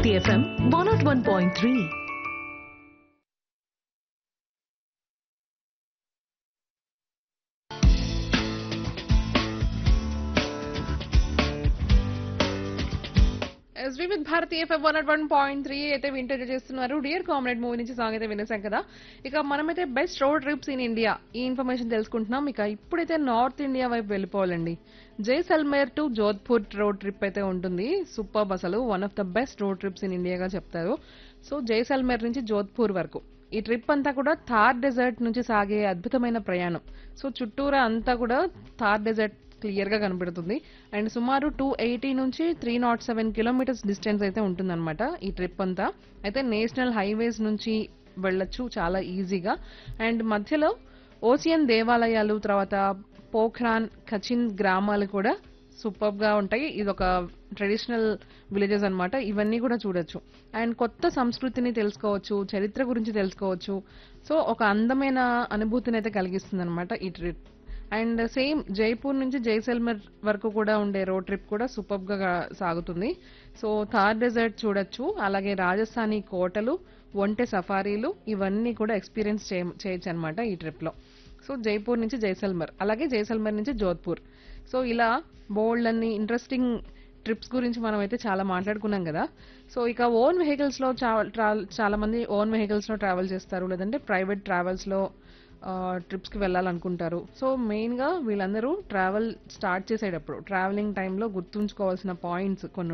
Bharati FM one naught one point three ఎస్వి with భారతీయ FM one one point three అయితే వింటర్ చేస్తున్నారు డియర్ కామ్రేడ్ మూవీ నుంచి సాంగ్ అయితే వినేసాం కదా ఇక మనమైతే best road trips in India ఈ ఇన్ఫర్మేషన్ తెలుసుకుంటున్నాం ఇక ఇప్పుడైతే నార్త్ ఇండియా వైపు వెళ్ళిపోవాలండి Jaisalmer to Jodhpur road trip అయితే ఉంటుంది సూపర్ అసలు one of the best road trips in ఇండియాగా చెప్తారు సో జైసల్మేర్ నుంచి జోధ్పూర్ వరకు ఈ ట్రిప్ అంతా కూడా థార్ డెజర్ట్ నుంచి సాగే అద్భుతమైన ప్రయాణం సో చుట్టూరా అంతా కూడా థార్ డెజర్ట్ క్లియర్ గా కనబడుతుంది అండ్ సుమారు టూ ఎయిటీ నుంచి three naught seven kilometres distance అయితే ఉంటుందన్నమాట ఈ ట్రిప్ అంతా అయితే నేషనల్ హైవేస్ నుంచి వెళ్ళొచ్చు చాలా ఈజీగా అండ్ మధ్యలో ఓసియన్ దేవాలయాలు తర్వాత పోఖ్రాన్ కచిన్ గ్రామాలు కూడా సూపర్ గా ఉంటాయి ఇది ఒక ట్రెడిషనల్ విలేజెస్ అన్నమాట ఇవన్నీ కూడా చూడొచ్చు అండ్ కొత్త సంస్కృతిని తెలుసుకోవచ్చు చరిత్ర గురించి తెలుసుకోవచ్చు సో ఒక అందమైన అనుభూతిని అయితే కలిగిస్తుంది అనమాట ఈ ట్రిప్ అండ్ సేమ్ జైపూర్ నుంచి జైసల్మర్ వరకు కూడా ఉండే రోడ్ ట్రిప్ కూడా సూపర్ గా సాగుతుంది సో థార్ డెజర్ట్ చూడొచ్చు అలాగే రాజస్థానీ కోటలు ఒంటె సఫారీలు ఇవన్నీ కూడా ఎక్స్పీరియన్స్ చేయొచ్చు అనమాట ఈ ట్రిప్ లో సో జైపూర్ నుంచి జైసల్మర్ అలాగే జైసల్మర్ నుంచి జోధ్పూర్ సో ఇలా బోల్డ్ అన్ని ఇంట్రెస్టింగ్ ట్రిప్స్ గురించి మనం అయితే చాలా మాట్లాడుకున్నాం కదా సో ఇక ఓన్ వెహికల్స్ లో చా- ట్రా- చాలా మంది ఓన్ వెహికల్స్ లో ట్రావెల్ చేస్తారు లేదంటే ప్రైవేట్ ట్రావెల్స్ లో ట్రిప్స్ కి వెళ్ళాలనుకుంటారు సో మెయిన్ గా వీళ్ళందరూ ట్రావెల్ స్టార్ట్ చేసేటప్పుడు ట్రావెలింగ్ టైంలో గుర్తుంచుకోవాల్సిన పాయింట్స్ కొన్ని